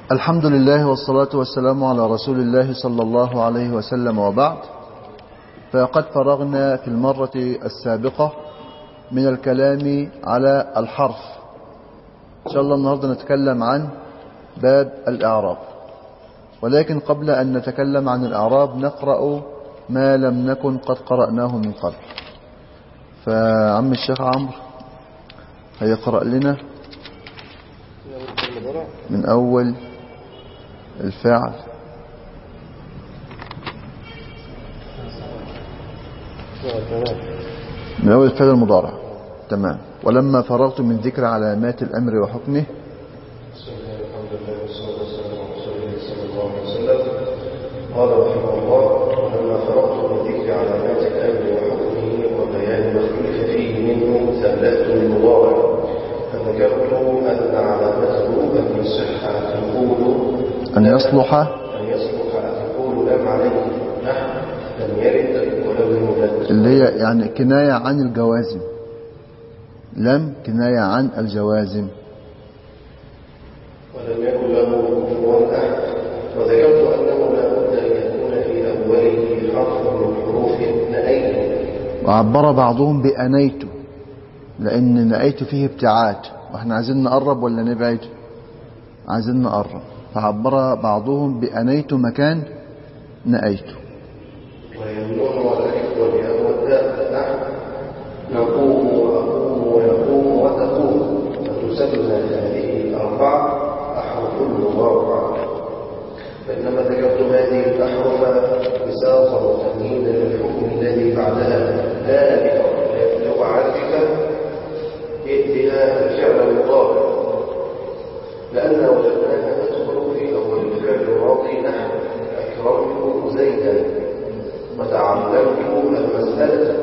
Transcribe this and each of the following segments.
الحمد لله والصلاة والسلام على رسول الله صلى الله عليه وسلم وبعد فقد فرغنا في المرة السابقة من الكلام على الحرف إن شاء الله النهاردة نتكلم عن باب الإعراب ولكن قبل أن نتكلم عن الإعراب نقرأ ما لم نكن قد قرأناه من قبل فعم الشيخ عمرو هيقرأ لنا من أول الفعل من أول الفعل المضارع تمام ولما فرغت من ذكر علامات الأمر وحكمه قال رحمه الله ولما فرغت من ذكر علامات الامر وحكمه وبيان ما اختلف فيه منه ثبت المضارع فذكرت ان علامته ان يصح ان تقول أن يصلح ان يصلح ان تقول لم عليه نحن لم يرد ولم يولد اللي هي يعني كناية عن الجوازم لم كناية عن الجوازم ولم يكن له كفوا احد وذكرت انه لا بد ان يكون في اوله حرف من حروف نأيه وعبر بعضهم بأنيت لأن نأيت فيه ابتعاد واحنا عايزين نقرب ولا نبعد عايزين نقرب فعبر بعضهم بأنيت مكان نأيت ويمنون والألف والياء والداء نحن نقوم وأقوم ويقوم وتقوم فتسمى هذه الأربعة أحرف المضارعة فإنما ذكرت هذه الأحرف بساطا وتمهيدا للحكم الذي بعدها لا لأعرفك بها الفعل المضارع لأن وجدناها تدخل في أول الفعل الماضي نحن أكرمت زيدا وتعلمت المسألة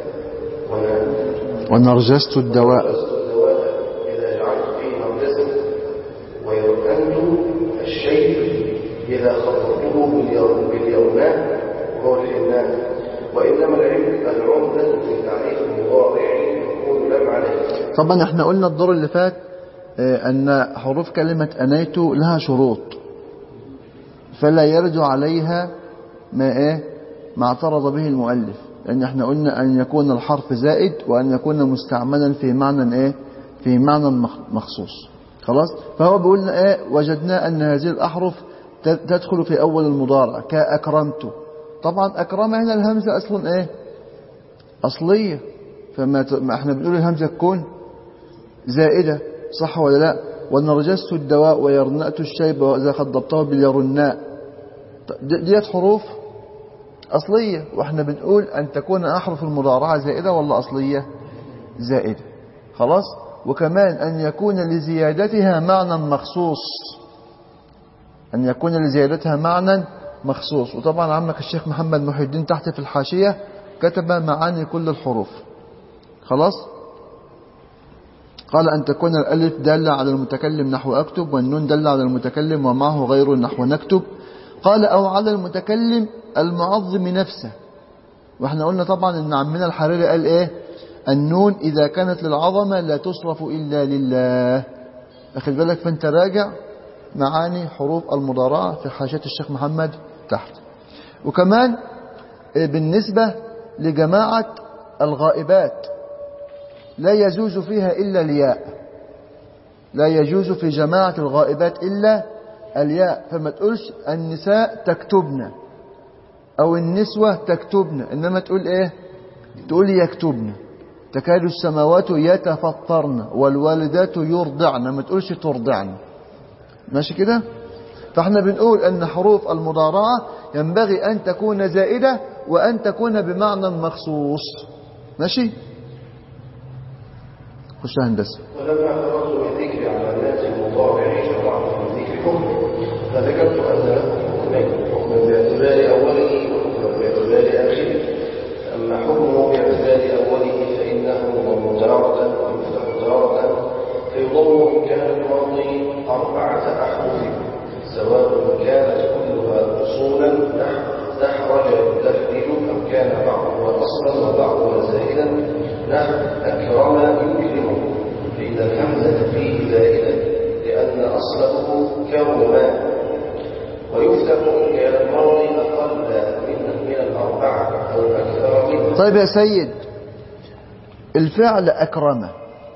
ونرجست الدواء ونرجست الدواء إذا جعلت فيه مرجسا ويركنت الشيء إذا خطبته باليوم باليومان وهو الحنان وإنما العلم العمدة في تعريف المضارع يكون لم عليه طبعا احنا قلنا الدور اللي فات اه، أن حروف كلمة أنيت لها شروط فلا يرجع عليها ما ايه ما اعترض به المؤلف لأن احنا قلنا أن يكون الحرف زائد وأن يكون مستعملا في معنى ايه في معنى مخ- مخصوص خلاص فهو بيقول لنا ايه وجدنا أن هذه الأحرف ت- تدخل في أول المضارع كأكرمت طبعا أكرم هنا الهمزة أصلا ايه أصلية فما ت- ما احنا بنقول الهمزة تكون زائدة صح ولا لا ونرجست الدواء ويرنأت الشيب وإذا خضبته باليرناء د- ديت حروف أصلية وإحنا بنقول أن تكون أحرف المضارعة زائدة ولا أصلية زائدة خلاص وكمان أن يكون لزيادتها معنى مخصوص أن يكون لزيادتها معنى مخصوص وطبعا عمك الشيخ محمد محي الدين تحت في الحاشية كتب معاني كل الحروف خلاص قال أن تكون الألف دالة على المتكلم نحو أكتب والنون دالة على المتكلم ومعه غيره نحو نكتب قال أو على المتكلم المعظم نفسه واحنا قلنا طبعا ان عمنا الحريري قال ايه النون إذا كانت للعظمة لا تصرف إلا لله أخذ بالك فانت راجع معاني حروف المضارعة في حاشية الشيخ محمد تحت وكمان آه، بالنسبة لجماعة الغائبات لا يجوز فيها إلا الياء لا يجوز في جماعة الغائبات إلا الياء فما تقولش النساء تكتبن أو النسوة تكتبن إنما تقول إيه تقول يكتبن تكاد السماوات يتفطرن والوالدات يرضعن ما تقولش ترضعن ماشي كده فاحنا بنقول أن حروف المضارعة ينبغي أن تكون زائدة وأن تكون بمعنى مخصوص ماشي خش هندسة ولما فرغت من ذكر علامات المضارع شرعت من ذكر حكم فذكرت ان له حكمين حكم باعتبار اوله وحكم باعتبار اخره اما حكمه باعتبار اوله فانه يضم تارة ويفتح تارة فيضم ان كان الماضي اربعة احرف سواء كانت كلها اصولا نحو دحرج يدحرج او كان بعضها اصلا وبعضها زائدا نحو اكرم يكرم فإن الهمزة فيه زائدة لأن أصله كرما ويفتح إن كان الماضي أقل من من الأربعة أو أكثر منها طيب يا سيد الفعل أكرم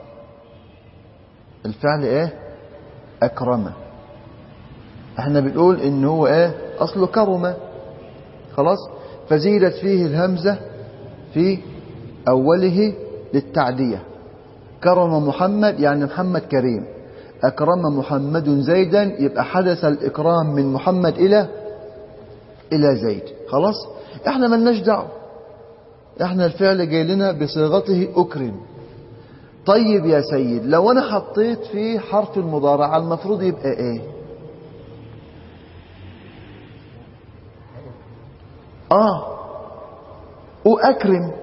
الفعل إيه أكرم احنا بنقول إن هو إيه أصله كرم خلاص فزيدت فيه الهمزة في أوله للتعدية كرم محمد يعني محمد كريم أكرم محمد زيدا يبقى حدث الإكرام من محمد إلى إلى زيد خلاص احنا ملناش دعوه احنا الفعل جاي لنا بصيغته أكرم طيب يا سيد لو أنا حطيت فيه حرف المضارع المفروض يبقى إيه آه أكرم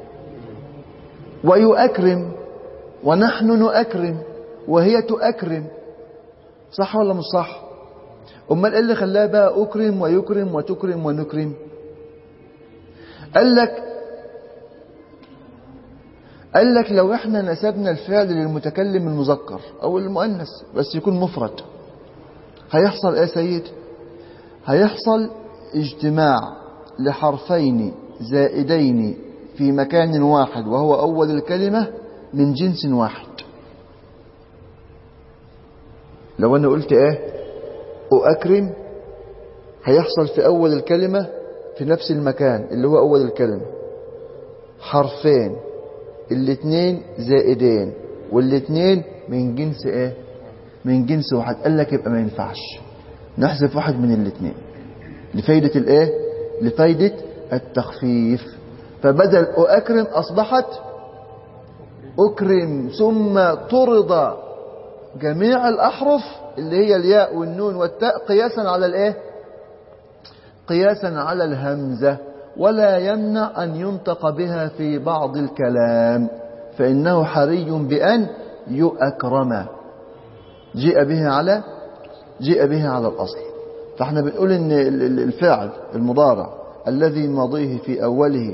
ويؤكرم ونحن نؤكرم وهي تؤكرم صح ولا مش صح امال ايه اللي خلاها بقى اكرم ويكرم وتكرم ونكرم قال لك قال لك لو احنا نسبنا الفعل للمتكلم المذكر او المؤنث بس يكون مفرد هيحصل ايه يا سيد هيحصل اجتماع لحرفين زائدين في مكان واحد وهو اول الكلمة من جنس واحد لو انا قلت ايه اكرم هيحصل في اول الكلمة في نفس المكان اللي هو اول الكلمة حرفين الاثنين زائدين والاثنين من جنس ايه من جنس واحد قال لك يبقى ما ينفعش نحذف واحد من الاثنين لفايدة الايه لفايدة التخفيف فبدل أكرم أصبحت أكرم ثم طرد جميع الأحرف اللي هي الياء والنون والتاء قياسا على الايه قياسا على الهمزة ولا يمنع أن ينطق بها في بعض الكلام فإنه حري بأن يؤكرم جيء به على جيء به على الأصل فاحنا بنقول ان الفعل المضارع الذي ماضيه في أوله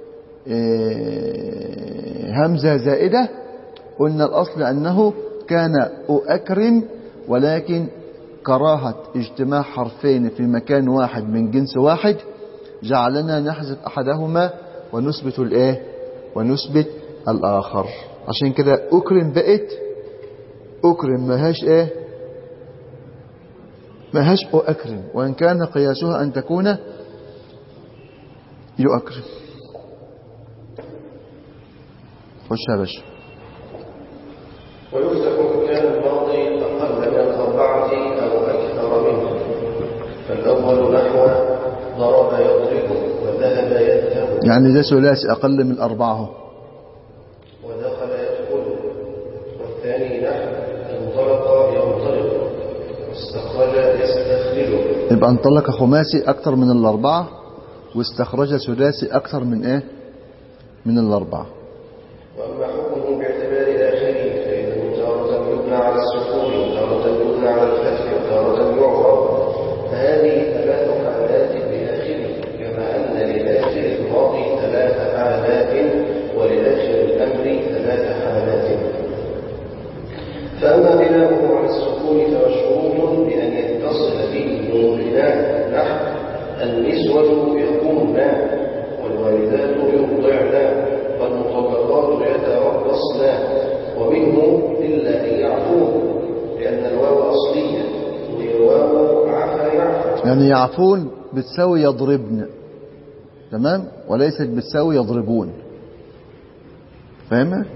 همزة زائدة قلنا الأصل أنه كان أكرم ولكن كراهة اجتماع حرفين في مكان واحد من جنس واحد جعلنا نحذف أحدهما ونثبت الإيه ونثبت الآخر عشان كده أكرم بقت أكرم ماهاش إيه ماهاش أكرم وإن كان قياسها أن تكون يؤكرم خش يا باشا ويفتح إن كان الماضي أقل من الأربعة أو أكثر منه فالأول نحو ضرب يضرب وذهب يذهب يعني ده ثلاثي أقل من أربعة اهو. ودخل يدخل والثاني نحو انطلق ينطلق واستخرج يستخرج يبقى انطلق خماسي أكثر من الأربعة واستخرج ثلاثي أكثر من إيه من الأربعة وأما حكمه باعتبار آخره فإنه تارة يبنى على السكون وتارة يبنى على الفتح وتارة يعرب فهذه ثلاث حالات لآخره كما أن لآخر الماضي ثلاث حالات ولآخر الأمر ثلاث حالات فأما بناؤه على السكون فمشروط بأن يتصل به نور البناء نحو النسوة يقومن والوالدات يرضعن والمطلقات يتربصن ومنه إلا أن يعفون لأن الواو أصلية وهي واو عفا يعفو يعني يعفون بتساوي يضربن تمام وليست بتساوي يضربون فاهمة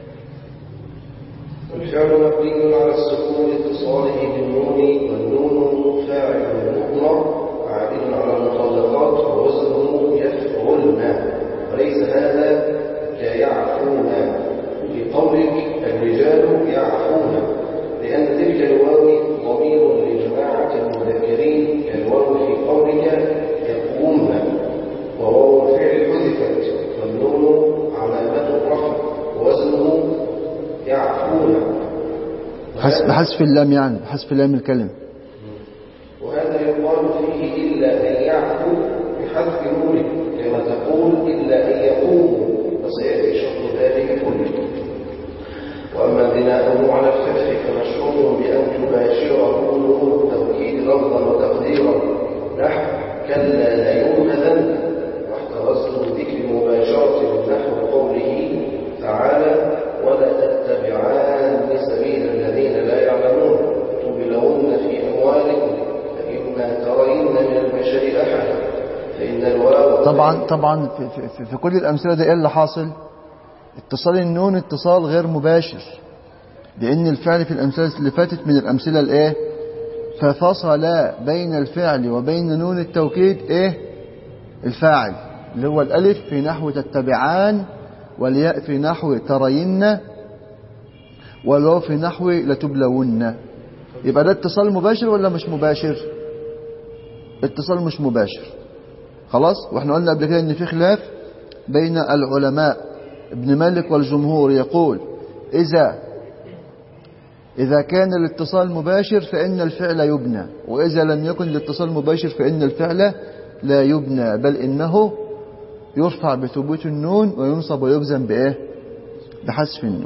والفعل مبني على السكون اتصاله بالنون والنون فاعل مضمر عائد على المطلقات ووزنه يفعلن وليس هذا كيعفون في قولك الرجال يعفون لأن تلك الواو ضمير لجماعة المذكرين كالواو في قولك يقومن وواو الفعل حذفت والنون علامة الرفع ووزنه يعفون حسب حذف اللام يعني حذف لام الكلمة وهذا يقال فيه إلا أن يعفو بحذف نوره كما تقول إلا أن يقوموا وسيأتي شرط ذلك كله وأما وبناؤه على الفتح فمشروط بأن تباشره نون التوكيد لفظا وتقديرا نحو كلا لينبذن واحترزت من ذكر مباشرة نحو قوله تعالى ولا تتبعان سبيل الذين لا يعلمون تبلون في أموالكم فإما ترين من البشر أحدا فإن الواو طبعا طبعا في, في, في كل الأمثلة دي إيه اللي حاصل اتصال النون اتصال غير مباشر لأن الفعل في الأمثلة اللي فاتت من الأمثلة الإيه ففصل بين الفعل وبين نون التوكيد إيه الفاعل اللي هو الألف في نحو تتبعان والياء في نحو ترين والواو في نحو لتبلون يبقى ده اتصال مباشر ولا مش مباشر اتصال مش مباشر خلاص واحنا قلنا قبل كده ان في خلاف بين العلماء ابن مالك والجمهور يقول اذا اذا كان الاتصال مباشر فان الفعل يبنى واذا لم يكن الاتصال مباشر فان الفعل لا يبنى بل انه يرفع بثبوت النون وينصب ويجزم بايه بحذف النون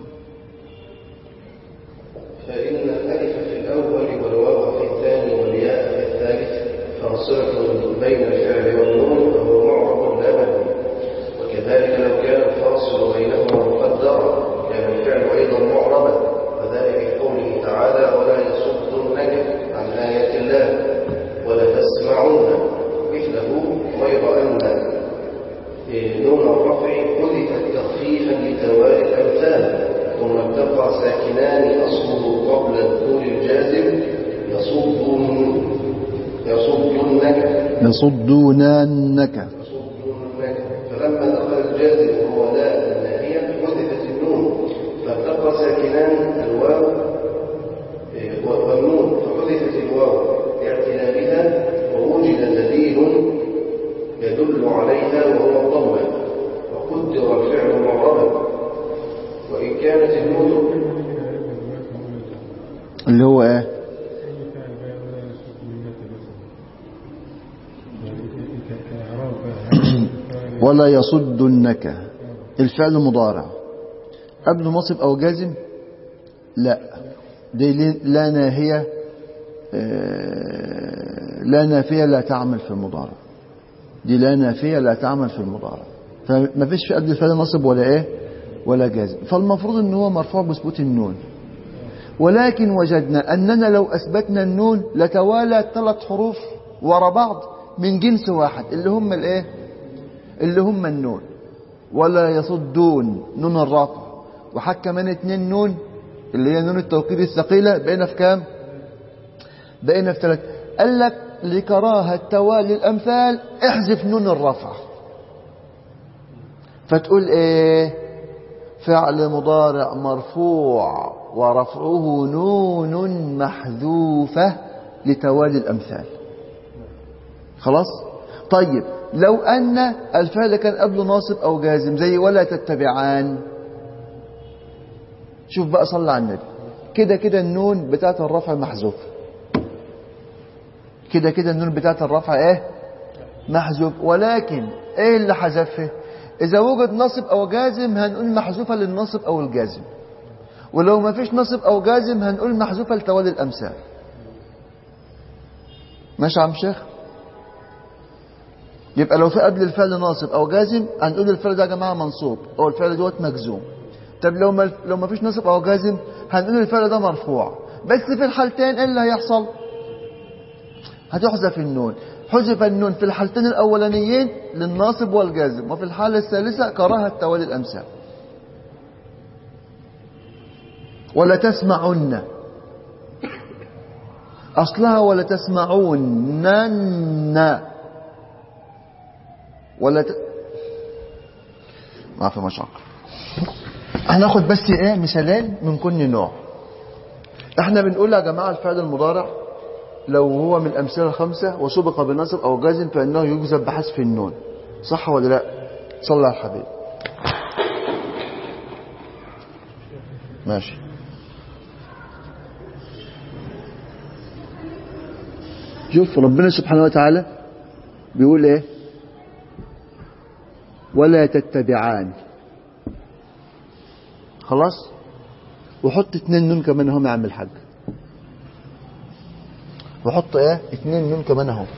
فإن الألف في الأول والواو في الثاني والياء في الثالث فاصلة بين الفعل والنون فهو معرب لا مبني وكذلك لو كان الفاصل بينهما مقدرا كان الفعل أيضا معربا وذلك في قوله تعالى ولا يصدنك عن آيات الله ولا تسمعون مثله غير أن نون الرفع حذفت تخفيفا لتوالي الأمثال ثم ابتقى ساكنان أصله قبل الدور الجازم يصدن يصدنك يصدوننك يصدنك فلما دخل الجازم وهو لا الناهية حذفت النون فابتقى ساكنان الواو إيه، والنون فحذفت الواو لاعتلالها ووجد دليل يدل عليها وهو الضمة وقدر الفعل معربا وإن كانت النون اللي هو ايه ولا يصدنك الفعل مضارع قبل نصب او جازم لا دي لي- لا ناهية آه، لا نافية لا تعمل في المضارع دي لا نافية لا تعمل في المضارع فما فيش في قبل الفعل نصب ولا ايه ولا جازم فالمفروض ان هو مرفوع بثبوت النون ولكن وجدنا أننا لو أثبتنا النون لتوالى ثلاث حروف ورا بعض من جنس واحد اللي هم الايه اللي هم النون ولا يصدون نون الرفع وحك كمان اتنين نون اللي هي نون التوكيد الثقيلة بقينا في كام بقينا في ثلاث قال لك لكراهة توالي الأمثال احذف نون الرفع فتقول ايه فعل مضارع مرفوع ورفعه نون محذوفة لتوالي الأمثال خلاص طيب لو أن الفعل كان قبله ناصب أو جازم زي ولا تتبعان شوف بقى صلى على النبي كده كده النون بتاعت الرفع محذوف كده كده النون بتاعت الرفع ايه محذوف ولكن ايه اللي حذفه اذا وجد نصب او جازم هنقول محذوفه للنصب او الجازم ولو ما فيش نصب او جازم هنقول محذوفه لتوالي الامثال ماشي يا عم شيخ يبقى لو في قبل الفعل ناصب او جازم هنقول الفعل ده يا جماعه منصوب او الفعل دوت مجزوم طب لو ما لو ما فيش نصب او جازم هنقول الفعل ده مرفوع بس في الحالتين ايه اللي هيحصل هتحذف النون حذف النون في الحالتين الاولانيين للناصب والجازم وفي الحاله الثالثه كراهه توالي الامثال ولا تسمعن اصلها ولا تسمعون ولا ت... ما في مشاكل هناخد بس ايه مثالين من كل نوع احنا بنقول يا جماعه الفعل المضارع لو هو من الامثله الخمسه وسبق بنصب او جازم فانه يجزم بحذف النون صح ولا لا صلى على الحبيب ماشي شوف ربنا سبحانه وتعالى بيقول ايه ولا تتبعان خلاص وحط اتنين نون كمان اهو يا عم الحاج وحط ايه اتنين نون كمان اهو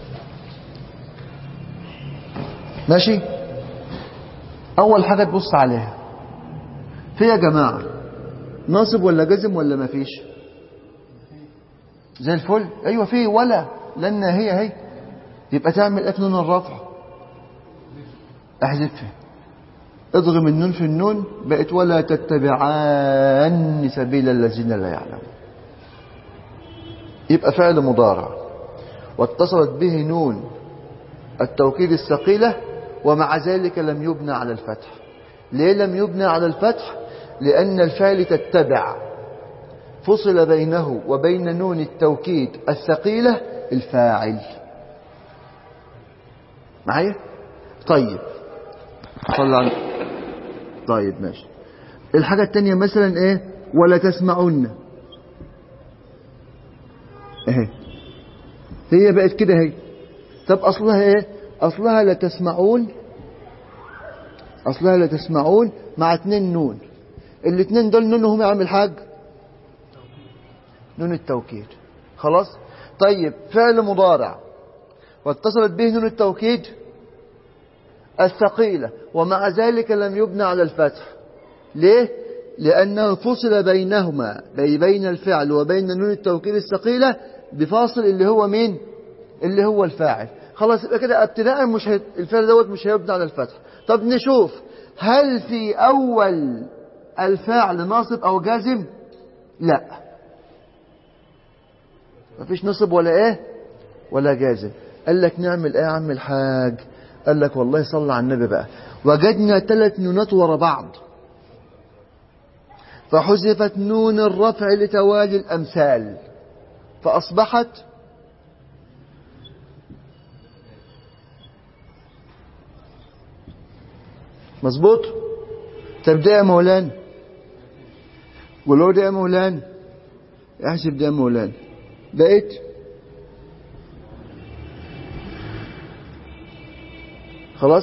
ماشي اول حاجه تبص عليها في يا جماعه ناصب ولا جزم ولا ما فيش زي الفل ايوه في ولا لان هي هي يبقى تعمل ايه في نون الرفع احذفها اضغم النون في النون بقت ولا تتبعان سبيل الذين لا يعلمون يبقى فعل مضارع واتصلت به نون التوكيد الثقيلة ومع ذلك لم يبنى على الفتح ليه لم يبنى على الفتح لأن الفعل تتبع فصل بينه وبين نون التوكيد الثقيلة الفاعل معايا طيب صلى على طيب ماشي الحاجة التانية مثلا ايه ولا تسمعن اهي هي بقت كده اهي طب اصلها ايه اصلها لا تسمعون اصلها لا تسمعون مع اتنين نون الاتنين دول نونهم يعمل حاج نون التوكيد خلاص طيب فعل مضارع واتصلت به نون التوكيد الثقيلة ومع ذلك لم يبنى على الفتح ليه؟ لأنه فصل بينهما بي بين الفعل وبين نون التوكيد الثقيلة بفاصل اللي هو مين؟ اللي هو الفاعل خلاص يبقى كده ابتداء مش هي... الفعل دوت مش هيبنى على الفتح طب نشوف هل في أول الفعل ناصب أو جازم؟ لا مفيش نصب ولا ايه ولا جازم قال لك نعمل ايه يا عم الحاج قال لك والله صلى على النبي بقى وجدنا ثلاث نونات ورا بعض فحذفت نون الرفع لتوالي الأمثال فأصبحت مظبوط طب ده يا مولانا ولو ده يا مولانا احسب ده يا مولانا بقيت خلاص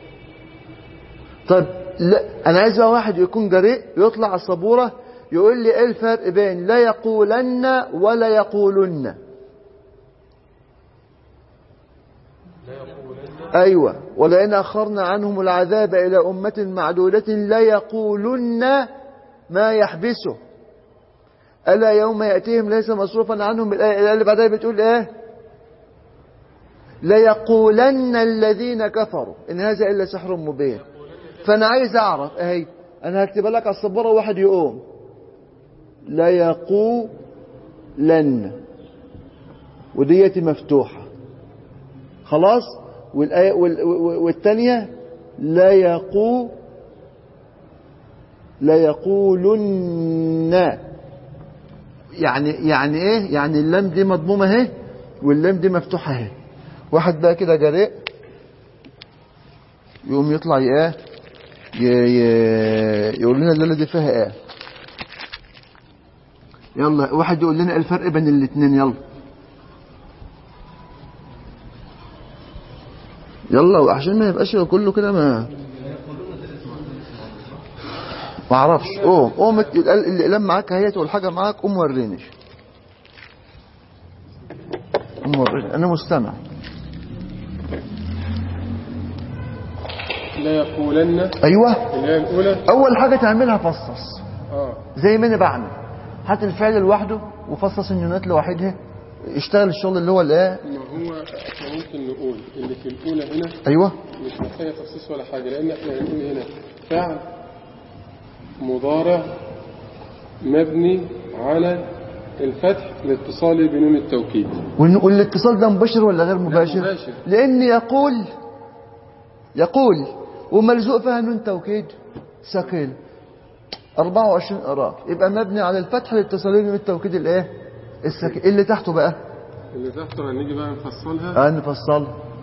طيب لا انا عايز بقى واحد يكون جريء يطلع على السبوره يقول لي ايه الفرق بين لا يقولن ولا يقولن ايوه ولئن اخرنا عنهم العذاب الى امه معدوده لا يقولن ما يحبسه الا يوم ياتيهم ليس مصروفا عنهم الايه اللي بعدها بتقول ايه ليقولن الذين كفروا إن هذا إلا سحر مبين فأنا عايز أعرف أهي أنا هكتبها لك على السبورة واحد يقوم ليقولن وديتي مفتوحة خلاص والآية وال- والتانية لا يقو لا يقولن يعني يعني ايه يعني اللام دي مضمومه اهي واللام دي مفتوحه اهي واحد بقى كده جريء يقوم يطلع ايه ي- ي- يقول لنا الليله دي فيها ايه يلا واحد يقول لنا إيه الفرق بين الاثنين يلا يلا عشان ما يبقاش كله كده ما ما اعرفش قوم قوم الاقلام معاك اهيت والحاجه معاك قوم وريني قوم وريني انا مستمع لا يقولن ايوه اللي هي الأولى اول حاجه تعملها فصص اه زي ما انا بعمل هات الفعل لوحده وفصص النونات لوحدها اشتغل الشغل اللي هو الايه ما هو احنا ممكن نقول اللي في الأولى هنا ايوه مش محتاجة تخصيص ولا حاجة لأن احنا هنقول هنا فعل مضارع مبني على الفتح لاتصاله بنون التوكيد وال- والاتصال ده مباشر ولا غير مباشر مباشر. لان يقول يقول وملزوق فيها نون توكيد ثقيل 24 قراء يبقى مبني على الفتح لاتصاله بنون التوكيد الايه السكين اللي تحته بقى اللي تحته هنيجي بقى نفصلها اه نفصل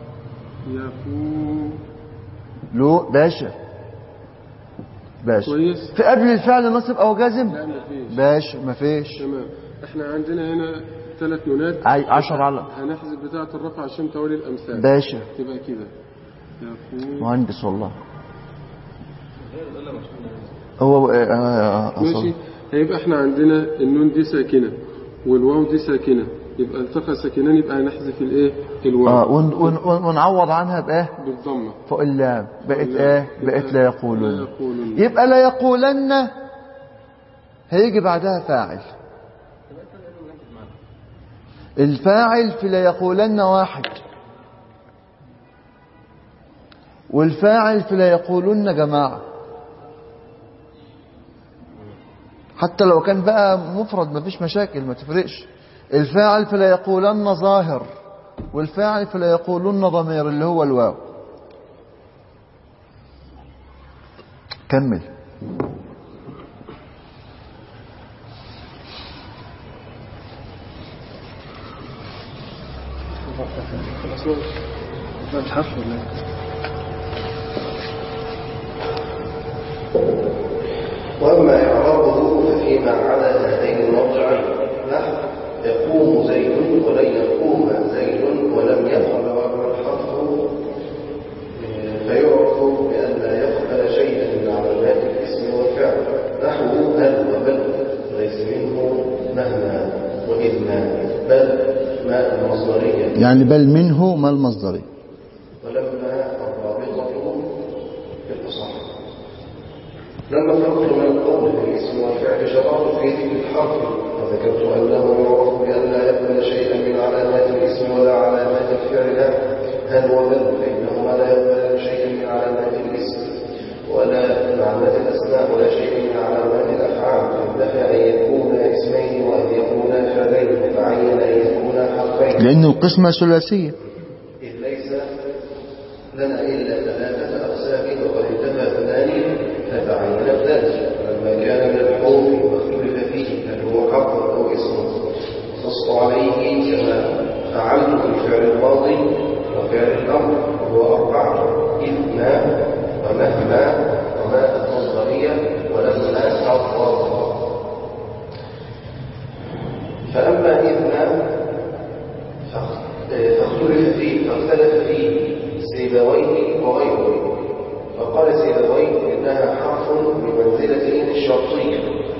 يقول له باشا باشا كويس في قبل الفعل نصب او جازم لا مفيش باشا مفيش تمام احنا عندنا هنا ثلاث نونات عي- عشر على هنحذف بتاعة الرفع عشان توالي الأمثال باشا تبقى كده يقول مهندس والله هو آه، آه، آه، ماشي أصل. هيبقى احنا عندنا النون دي ساكنة والواو دي ساكنة يبقى التقى ساكنان يبقى هنحذف الايه اه الواو ون ون ون ونعوض عنها بايه بالضمة فوق اللام بقت اللام. ايه بقت لا لا يقولون يقولون يبقى لا يقولن هيجي بعدها فاعل الفاعل في لا يقولن واحد والفاعل في لا يقولن جماعة حتى لو كان بقى مفرد مفيش مشاكل ما تفرقش الفاعل في لا يقولن ظاهر والفاعل في لا يقولن ضمير اللي هو الواو كمل مش حرف ولا وأما إعرابه ففيما عدا هذين الموضعين نحو يقوم زيد ولن يقوم زيد ولم يفعل وأما الحرف فيعرف بأن لا يقبل شيئا من علامات الاسم والفعل نحو هل وبل ليس منه مهما وإذ ما بل ما المصدرية يعني بل منه ما المصدري ولما الرابطة في الأصح لما فرقت من القول بالاسم والفعل شرعت في ذكر الحرف وذكرت أنه يعرف بأن لا يقبل شيئا من علامات الاسم ولا علامات الفعل لا هل وبل فإنهما لا يقبل شيئا من علامات الاسم ولا من علامات الأسماء ولا شيء من علامات الأفعال فانتفى أن يكونا اسمين وأن يكونا فعلين فعين أن يكونا حرفين لأن القسمة ثلاثية إذ ليس لنا إلا ثلاثة أقسام وقد انتهى اثنان فتعين الثالث لما كان من الحروف واختلف فيه هل هو حرف أو اسم نص عليه كما فعلت في الفعل الماضي وفعل الأمر وهو أربعة إذ ما ومهما وما المصدرية ولما الظرف فأما إذ ما فاختلف فيه فاختلف فيه سيبويه وغيره فقال سيبويه انها حرف بمنزله ان الشرطيه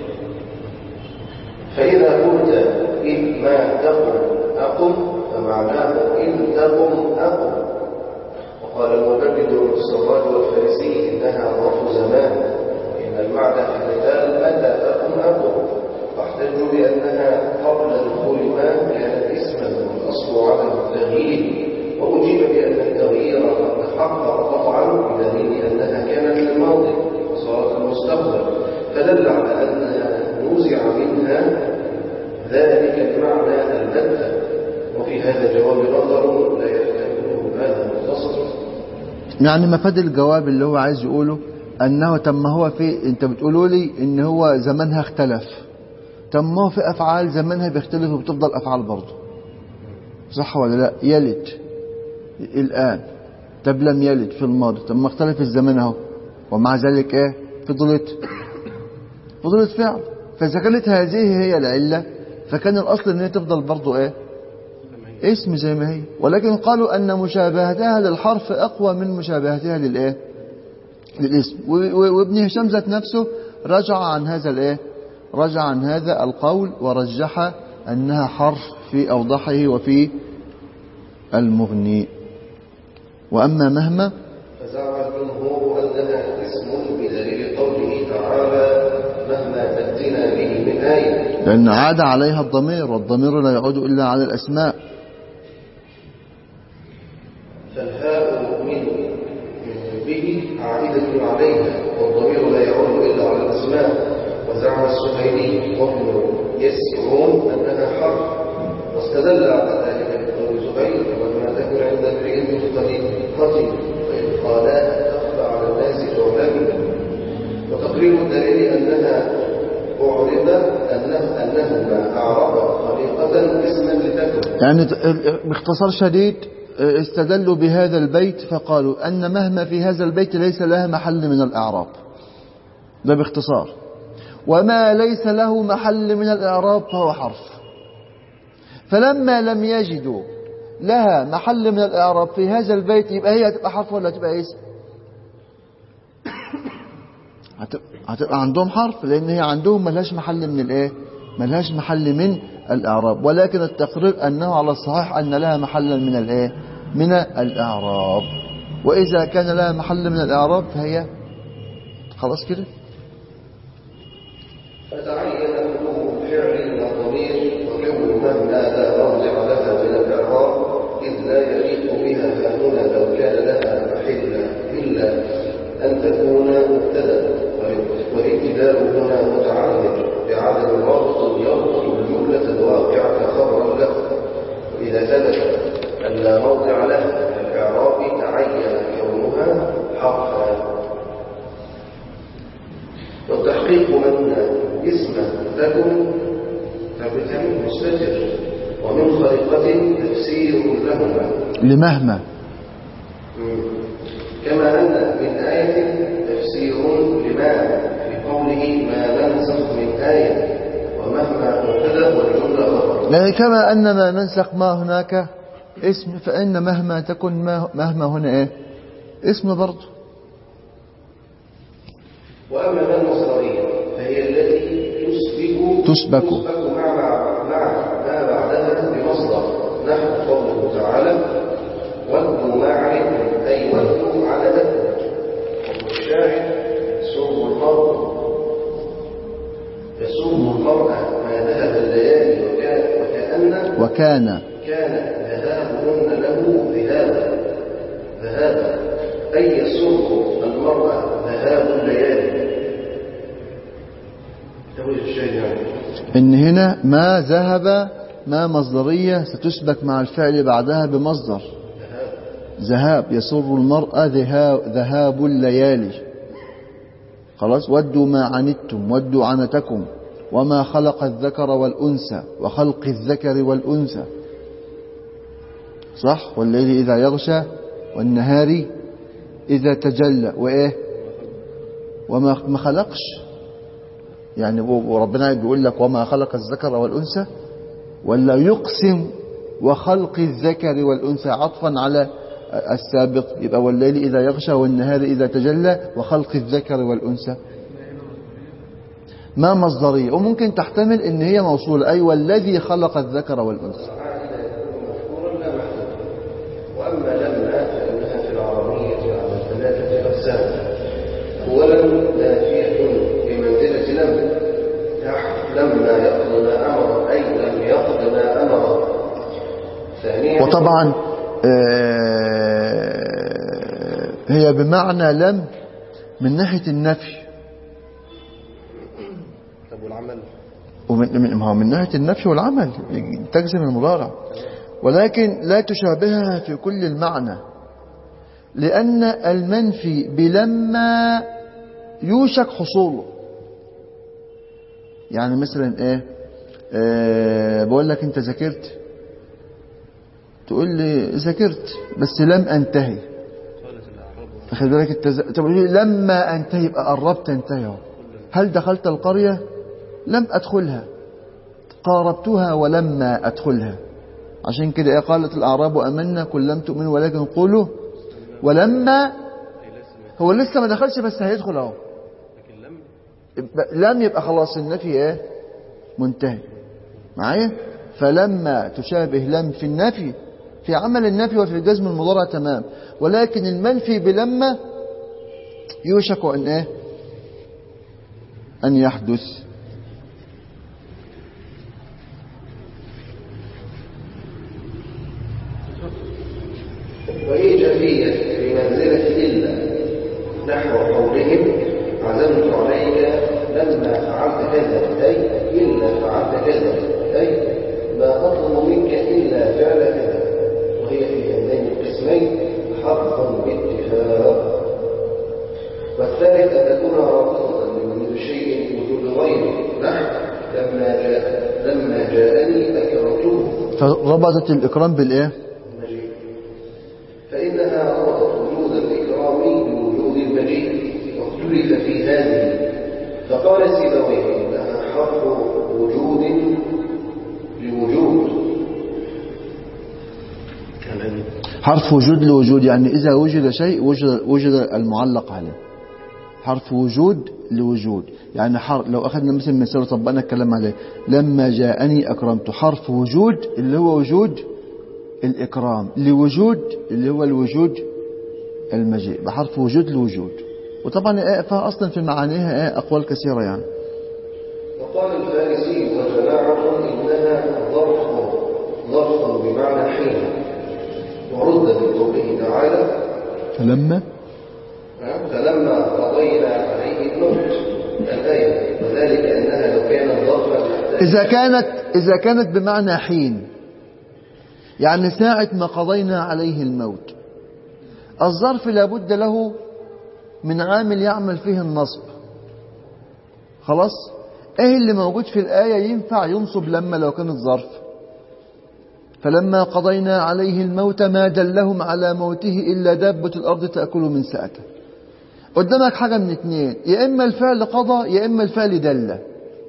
فاذا قلت ان ما تقم اقم فمعناه ان تقم اقم وقال المبرد والسراج والفارسي انها ظرف زمان وان المعنى في المثال متى تقم اقم واحتجوا بانها قبل دخول ما كانت اسما والاصل عدم التغيير واجيب بان التغيير قد تحقق قطعا بدليل انها كانت في الماضي وصارت المستقبل فدل على انها نوزع منها ذلك المعنى البتة وفي هذا الجواب نظر لا يحتمله هذا المختصر يعني مفاد الجواب اللي هو عايز يقوله أنه تم هو في أنت بتقولوا لي إن هو زمانها اختلف طب ما هو في أفعال زمانها بيختلف وبتفضل أفعال برضه صح ولا لا يلد الآن طب لم يلد في الماضي طب ما اختلف الزمان اهو ومع ذلك ايه فضلت فضلت فعل فإذا كانت هذه هي العلة فكان الأصل ان هي تفضل برضه ايه اسم زي ما هي ولكن قالوا أن مشابهتها للحرف أقوى من مشابهتها للإيه للاسم و- و- وابن هشام ذات نفسه رجع عن هذا الإيه رجع عن هذا القول ورجح أنها حرف في أوضحه وفي المغني وأما مهما فزعم الجمهور أنها اسم بدليل قوله تعالى مهما تأتنا به من آية لأن عاد عليها الضمير والضمير لا يعود إلا على الأسماء فالهاء من به عائدة عليها والضمير لا يعود إلا على الأسماء وزعم السهيلي وابن يسرون أنها حرف واستدل على ذلك بقول زهير ولما تكن عند امرئ مختلف قتل وإن قالاها تخفى على الناس جهلا وتقرير الدليل أنها أعرب أنه أنهما أعرب خليقة اسما لتكن يعني ت- باختصار شديد استدلوا بهذا البيت فقالوا أن مهما في هذا البيت ليس لها محل من الإعراب ده باختصار وما ليس له محل من الإعراب فهو حرف فلما لم يجدوا لها محل من الإعراب في هذا البيت يبقى هي هتبقى حرف ولا هتبقى اسم هتبقى هتبقى عندهم حرف لان هي عندهم ملهاش محل من الايه ملهاش محل من الاعراب ولكن التقرير انه على الصحيح ان لها محلا من الايه من الاعراب واذا كان لها محل من الاعراب فهي خلاص كده فتعين كله فعل من الضمير وكون مهما لا مرجع لها من الاعراب اذ لا يليق بها فهنا لو كان لها محل الا ان تكون مبتدا والابتداء هنا متعلق بعدم رابط يربط الجمله الواقعه خبرا له واذا ثبت ان لا موضع لها من الاعراب تعين كونها حرفا والتحقيق من اسم تكن فبتم مستتر ومن خلقة تفسير لهما لمهما كما أن من آية تفسير لما في قوله ما ننسخ من آية ومهما مبتدا والجملة خبر يعني كما أن ما ننسخ ما هناك اسم فإن مهما تكن ما- مهما هنا إيه اسم برضه وأما ما المصدرية فهي التي تسبك تسبك. تسبك مع مع مع ما بعدها بمصدر نحو قوله تعالى ودوا ما علمتم أي ودوا على لكم والشاهد سر المرء يسر المرأة ما ذهب الليالي وكان وكأن وكان كان ذهابهن له ذهابا ذهابا أي يسر المرأة ذهاب الليالي توجه الشيء يعني إن هنا ما ذهب ما مصدرية ستسبك مع الفعل بعدها بمصدر ذهاب يسر المرأة ذهاب, ذهاب الليالي خلاص ودوا ما عنتم ودوا عنتكم وما خلق الذكر والأنثى وخلق الذكر والأنثى صح والليل إذا يغشى والنهار إذا تجلى وإيه وما ما خلقش يعني وربنا بيقول لك وما خلق الذكر والأنثى ولا يقسم وخلق الذكر والأنثى عطفا على السابق يبقى والليل إذا يغشى والنهار إذا تجلى وخلق الذكر والأنثى ما مصدرية وممكن تحتمل ان هي موصولة أي والذي خلق الذكر والأنثى مذكورا لا محذوفا واما لما فانها في العربيه على ثلاثه اقسام اولا نافيه بمنزله لم نحو لما يقض ما امر اي لم يقض ما امر ثانيا وطبعا آه، هي بمعنى لم من ناحية النفي طب والعمل ومن من ما هو من ناحية النفي والعمل تجزم المضارع ولكن لا تشابهها في كل المعنى لأن المنفي بلما يوشك حصوله يعني مثلا ايه آه بقول لك انت ذاكرت تقول لي ذاكرت بس لم انتهي فخلي بالك انت ز- تقول لي لما انتهي يبقى قربت انتهي اهو هل دخلت القرية لم ادخلها قاربتها ولما ادخلها عشان كده ايه قالت الاعراب امنا كل لم تؤمنوا ولكن قولوا ولما هو لسه ما دخلش بس هيدخل اهو يبقى- لم يبقى خلاص النفي ايه منتهي معايا فلما تشابه لم في النفي في عمل النفي وفي جزم المضارع تمام ولكن المنفي بلما يوشك ان ايه ان يحدث وهي جافية بمنزلة إلا نحو قولهم عزمت عليك لما فعلت كذا أي إلا فعلت كذا أي ما أطلب منك إلا فعل كذا وهي في هذين القسمين حرفا باتفاق والثالث أن تكون رابطة لوجود شيء وجود غيره نحو لما جاء لما جاءني أكرمته فربطت الإكرام بالإيه المجيء فإنها ربطت وجود الإكرام بوجود المجيء واختلف في هذه فقال سيبويه إنها حرف وجود لوجود حرف وجود لوجود يعني إذا وجد شيء وجد, وجد المعلق عليه حرف وجود لوجود يعني حرف لو أخذنا مثل مثال وطبقنا الكلام عليه لما جاءني أكرمت حرف وجود اللي هو وجود الإكرام لوجود اللي هو الوجود المجيء بحرف وجود لوجود وطبعا إيه فيها أصلا في معانيها إيه أقوال كثيرة يعني وقال الفارسي وجماعة إنها ظرف ظرف بمعنى حين ورد من قوله تعالى فلما فلما قضينا عليه الموت الآية وذلك أنها لو كانت ظرفا إذا كانت إذا كانت بمعنى حين يعني ساعة ما قضينا عليه الموت الظرف لابد له من عامل يعمل فيه النصب خلاص ايه اللي موجود في الآية ينفع ينصب لما لو كانت ظرف فلما قضينا عليه الموت ما دلهم على موته إلا دابة الأرض تأكل من سأته قدامك حاجة من اتنين يا إما الفعل قضى يا إما الفعل دل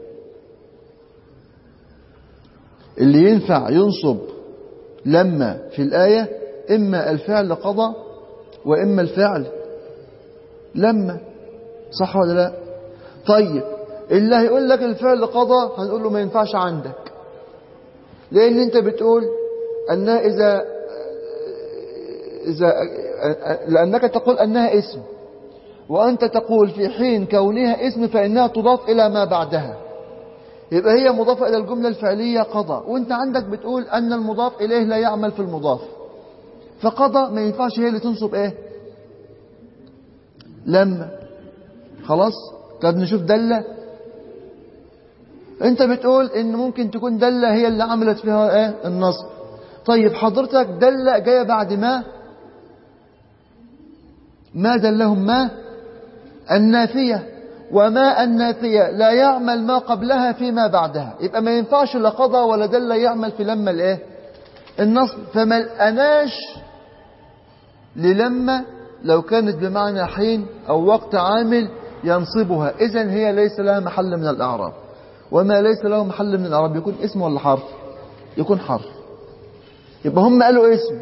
اللي ينفع ينصب لما في الآية إما الفعل قضى وإما الفعل لما صح ولا لا طيب اللي هيقول لك الفعل قضى هنقول له ما ينفعش عندك لأن أنت بتقول أنها إذا إذا لأنك تقول أنها اسم وأنت تقول في حين كونها اسم فإنها تضاف إلى ما بعدها يبقى هي مضافة إلى الجملة الفعلية قضى وأنت عندك بتقول أن المضاف إليه لا يعمل في المضاف فقضى ما ينفعش هي اللي تنصب إيه لما خلاص طب نشوف دلة انت بتقول ان ممكن تكون دلة هي اللي عملت فيها ايه النصب طيب حضرتك دلة جاية بعد ما ما دلهم ما النافية وما النافية لا يعمل ما قبلها فيما بعدها يبقى ما ينفعش لا قضى ولا دل يعمل في لما الايه النصب فما الأناش للما لو كانت بمعنى حين أو وقت عامل ينصبها إذن هي ليس لها محل من الأعراب وما ليس له محل من الأعراب يكون اسم ولا حرف يكون حرف يبقى هم قالوا اسم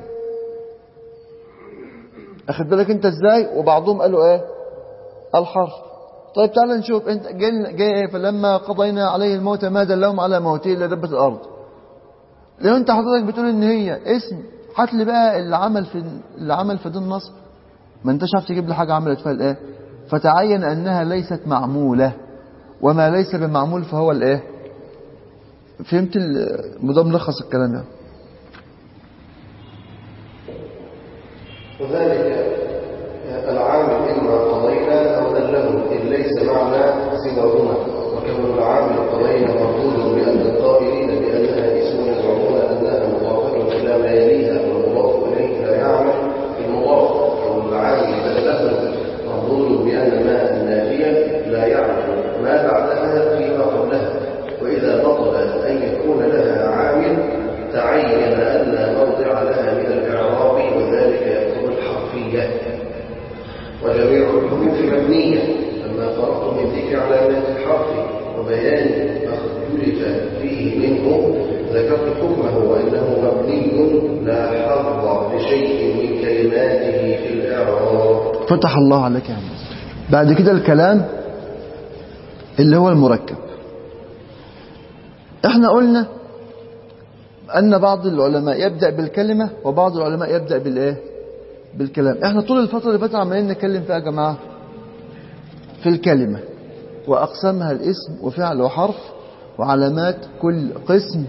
أخذ بالك أنت إزاي وبعضهم قالوا إيه الحرف طيب تعال نشوف أنت جاي جاي إيه فلما قضينا عليه الموت ما دلهم على موته إلا دبة الأرض لو أنت حضرتك بتقول إن هي اسم هات لي بقى اللي عمل في اللي عمل في دين النصب ما انتش عارف تجيب لي حاجة عملت فيها الايه فتعين انها ليست معمولة وما ليس بمعمول فهو الايه فهمت ده ملخص الكلام ده وذلك العامل إما قضينا أو دله إن ليس معنا سواهما وكون العامل قضينا مردود لأن القائلين بأنها اسم يزعمون أنها مضافة إلى ما يليها والمضاف إليه لا يعمل في المضاف كون العامل دله مردود بأن ما النافية لا يعمل ما بعدها فيما قبلها وإذا بطل أن يكون لها عامل تعين أن لا موضع لها من الإعراب وذلك يكون الحرفية وجميع الحروف مبنية لما فرغت من ذكر علامات الحرف وبيان ما اختلف فيه منه ذكرت حكمه وأنه مبني لا حظ لشيء من كلماته في الإعراب فتح الله عليك يا عم بعد كده الكلام اللي هو المركب احنا قلنا أن بعض العلماء يبدأ بالكلمة وبعض العلماء يبدأ بالإيه بالكلام احنا طول الفترة اللي فاتت عمالين نتكلم فيها يا جماعة في الكلمة وأقسامها الاسم وفعل وحرف وعلامات كل قسم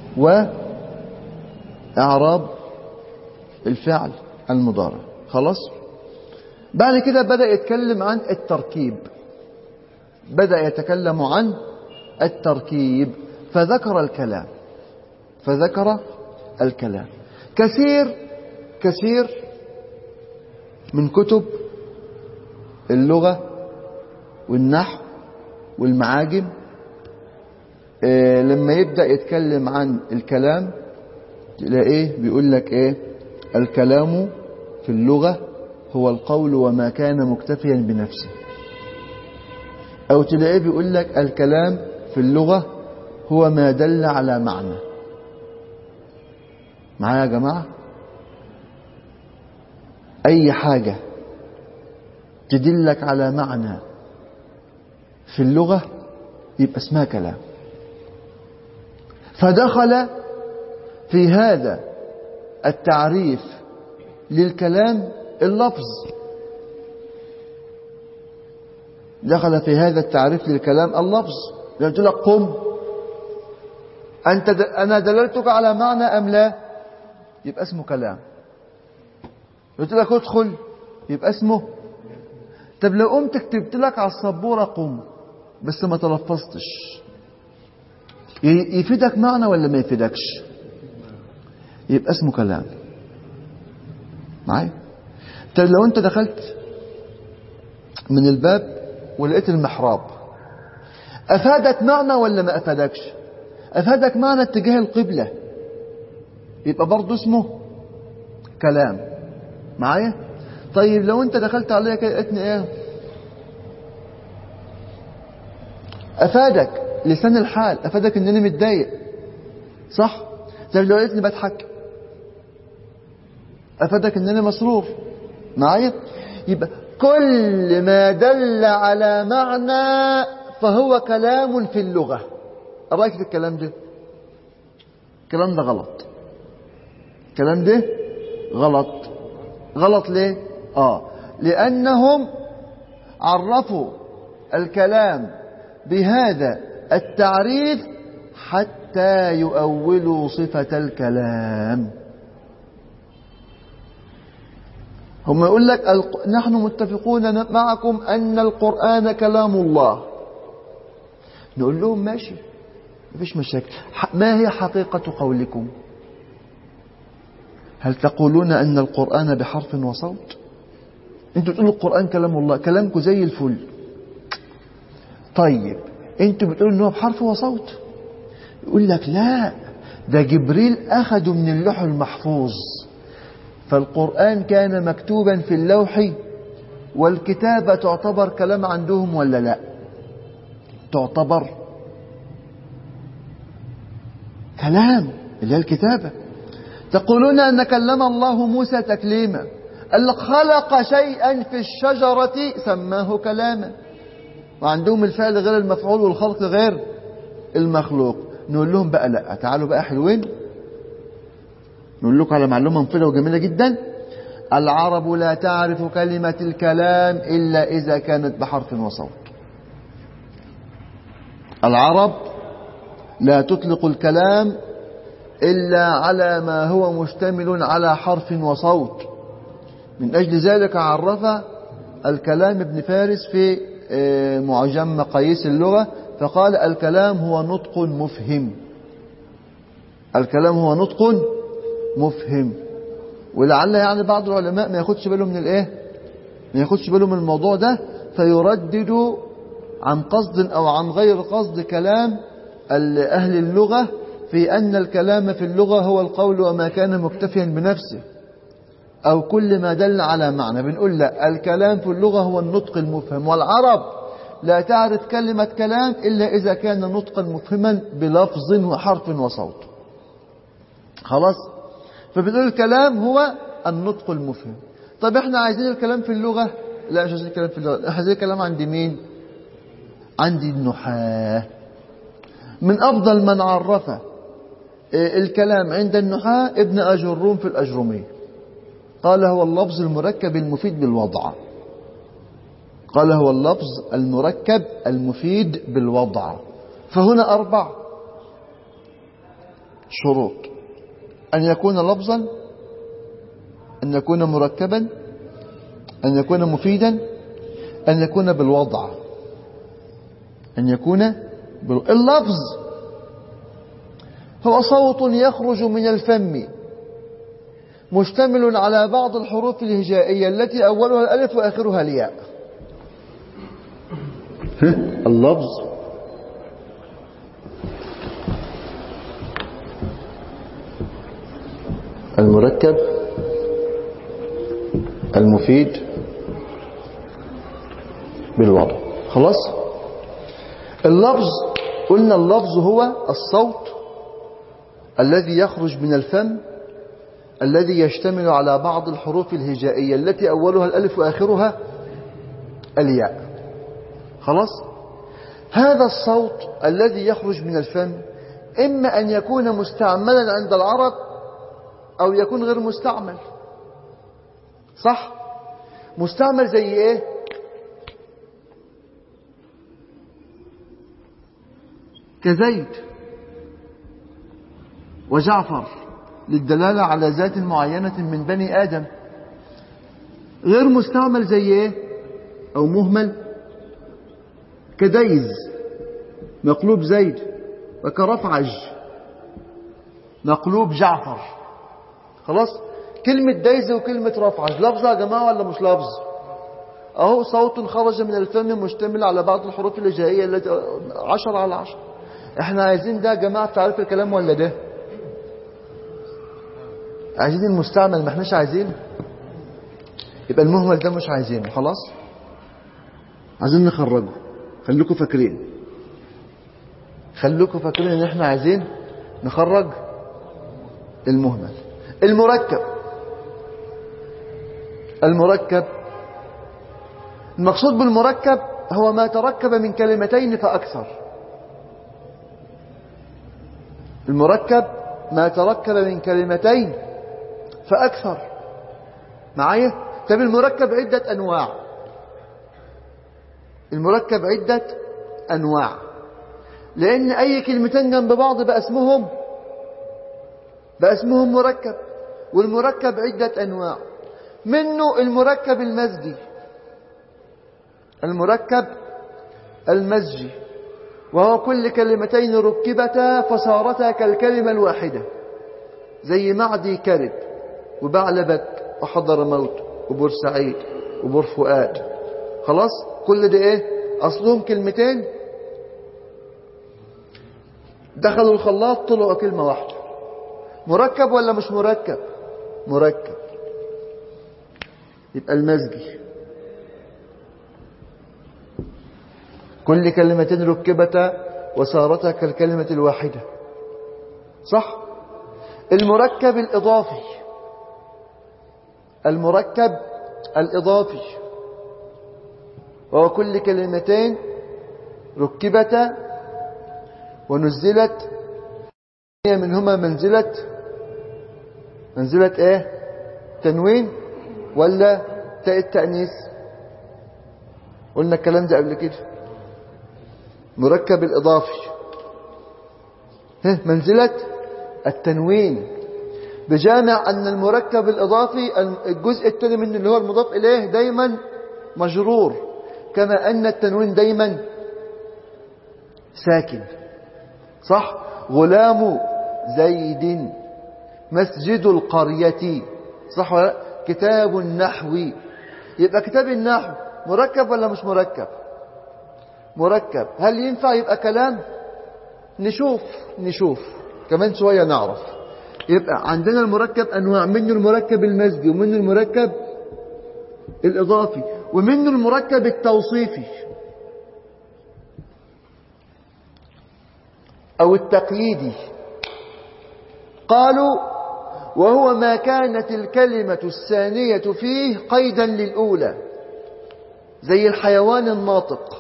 وإعراب الفعل المضارع خلاص بعد كده بدأ يتكلم عن التركيب بدأ يتكلم عن التركيب فذكر الكلام فذكر الكلام كثير كثير من كتب اللغة والنحو والمعاجم إيه لما يبدأ يتكلم عن الكلام تلاقيه بيقول لك ايه الكلام في اللغة هو القول وما كان مكتفيا بنفسه او تلاقيه بيقول لك الكلام في اللغة هو ما دل على معنى معايا يا جماعة أي حاجة تدلك على معنى في اللغة يبقى اسمها كلام فدخل في هذا التعريف للكلام اللفظ دخل في هذا التعريف للكلام اللفظ قلت لك قم أنت د... أنا دللتك على معنى أم لا يبقى اسمه كلام قلت لك ادخل يبقى اسمه طب لو قمت كتبت لك على السبورة قم بس ما تلفظتش ي- يفيدك معنى ولا ما يفيدكش يبقى اسمه كلام معايا طب لو انت دخلت من الباب ولقيت المحراب افادك معنى ولا ما افادكش افادك معنى اتجاه القبلة يبقى برضه اسمه كلام معايا طيب لو انت دخلت عليا كده لقيتني ايه افادك لسان الحال افادك انني متضايق صح طيب لو لقيتني بضحك افادك انني مسرور معايا يبقى كل ما دل على معنى فهو كلام في اللغة إيه رايك في الكلام ده الكلام ده غلط الكلام ده غلط غلط ليه اه لانهم عرفوا الكلام بهذا التعريف حتى يؤولوا صفة الكلام هم يقول لك الق... نحن متفقون معكم أن القرآن كلام الله نقول لهم ماشي مفيش مشاكل ح... ما هي حقيقة قولكم هل تقولون أن القرآن بحرف وصوت انتوا تقولوا القرآن كلام الله كلامكم زي الفل طيب انتوا بتقولوا انه بحرف وصوت يقول لك لا ده جبريل أخده من اللوح المحفوظ فالقرآن كان مكتوبا في اللوح والكتابة تعتبر كلام عندهم ولا لا تعتبر كلام اللي هي الكتابة تقولون أن كلم الله موسى تكليما قال لك خلق شيئا في الشجرة سماه كلاما وعندهم الفعل غير المفعول والخلق غير المخلوق نقول لهم بقى لا تعالوا بقى حلوين نقول لكم على معلومة مفيدة وجميلة جدا العرب لا تعرف كلمة الكلام إلا إذا كانت بحرف وصوت العرب لا تطلق الكلام إلا على ما هو مشتمل على حرف وصوت من أجل ذلك عرف الكلام ابن فارس في معجم مقاييس اللغة فقال الكلام هو نطق مفهم الكلام هو نطق مفهم ولعل يعني بعض العلماء ما ياخدش باله من الايه ما ياخدش باله من الموضوع ده فيردد عن قصد او عن غير قصد كلام اهل اللغة في ان الكلام في اللغة هو القول وما كان مكتفيا بنفسه او كل ما دل على معنى بنقول لا الكلام في اللغة هو النطق المفهم والعرب لا تعرف كلمة كلام الا اذا كان نطقا مفهما بلفظ وحرف وصوت خلاص فبنقول الكلام هو النطق المفهم طب احنا عايزين الكلام في اللغة لا مش عايزين الكلام في اللغة احنا عايزين الكلام عند مين عند النحاة من افضل من عرف الكلام عند النحاة ابن اجروم في الاجرومية قال هو اللفظ المركب المفيد بالوضع قال هو اللفظ المركب المفيد بالوضع فهنا اربع شروط أن يكون لفظا أن يكون مركبا أن يكون مفيدا أن يكون بالوضع أن يكون بال... اللفظ هو صوت يخرج من الفم مشتمل على بعض الحروف الهجائية التي أولها الألف وآخرها الياء اللفظ المركب المفيد بالوضع خلاص اللفظ قلنا اللفظ هو الصوت الذي يخرج من الفم الذي يشتمل على بعض الحروف الهجائية التي أولها الألف وآخرها الياء خلاص هذا الصوت الذي يخرج من الفم إما أن يكون مستعملا عند العرب أو يكون غير مستعمل صح مستعمل زي إيه كزيد وجعفر للدلالة على ذات معينة من بني آدم غير مستعمل زي إيه أو مهمل كديز مقلوب زيد وكرفعج مقلوب جعفر خلاص كلمة ديز وكلمة رفعج لفظة يا جماعة ولا مش لفظ أهو صوت خرج من الفم مشتمل على بعض الحروف الهجائية التي عشر على عشر احنا عايزين ده يا جماعة تعرف الكلام ولا ده عايزين المستعمل ما احناش عايزين يبقى المهمل ده مش عايزينه خلاص عايزين نخرجه خليكم فاكرين خليكم فاكرين ان احنا عايزين نخرج المهمل المركب المركب المقصود بالمركب هو ما تركب من كلمتين فأكثر المركب ما تركب من كلمتين فأكثر معايا طب المركب عدة أنواع المركب عدة أنواع لأن أي كلمتين جنب بعض بقى اسمهم بقى اسمهم مركب والمركب عدة أنواع منه المركب المزجي المركب المزجي وهو كل كلمتين ركبتا فصارتا كالكلمة الواحدة زي معدي كرب وبعلبك وحضر موت وبورسعيد وبورفؤاد خلاص كل ده ايه اصلهم كلمتين دخلوا الخلاط طلعوا كلمة واحدة مركب ولا مش مركب مركب يبقى المزجي كل كلمتين ركبتا وصارتا كالكلمة الواحدة صح المركب الإضافي المركب الإضافي وهو كل كلمتين ركبتا ونزلت هي منهما منزلة منزلة ايه تنوين ولا تاء التأنيث قلنا الكلام ده قبل كده مركب الإضافي منزلة التنوين بجامع أن المركب الإضافي الجزء الثاني منه اللي هو المضاف إليه دايما مجرور كما أن التنوين دايما ساكن صح غلام زيد مسجد القرية صح ولا كتاب النحو يبقى كتاب النحو مركب ولا مش مركب مركب هل ينفع يبقى كلام نشوف نشوف كمان شوية نعرف يبقى عندنا المركب أنواع منه المركب المزجي ومنه المركب الإضافي ومنه المركب التوصيفي أو التقييدي قالوا وهو ما كانت الكلمة الثانية فيه قيدا للأولى زي الحيوان الناطق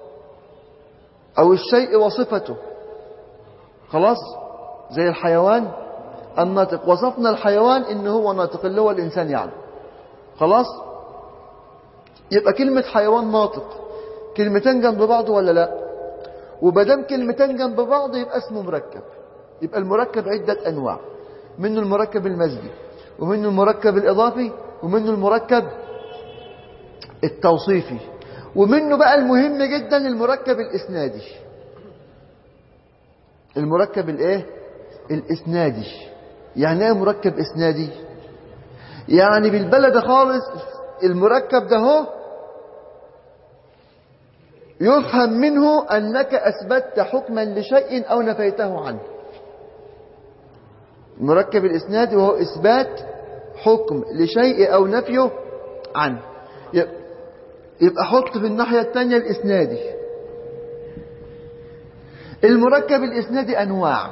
أو الشيء وصفته خلاص زي الحيوان الناطق وصفنا الحيوان إنه هو ناطق اللي هو الإنسان يعني خلاص يبقى كلمة حيوان ناطق كلمتين جنب بعض ولا لا وبدام كلمتين جنب بعض يبقى اسمه مركب يبقى المركب عدة أنواع منه المركب المزجي ومنه المركب الإضافي ومنه المركب التوصيفي ومنه بقى المهم جدا المركب الإسنادي المركب الايه الإسنادي يعني ايه مركب إسنادي يعني بالبلد خالص المركب ده هو يفهم منه أنك أثبتت حكما لشيء أو نفيته عنه المركب الإسنادي وهو إثبات حكم لشيء أو نفيه عنه يبقى حط في الناحية الثانية الإسنادي المركب الإسنادي أنواع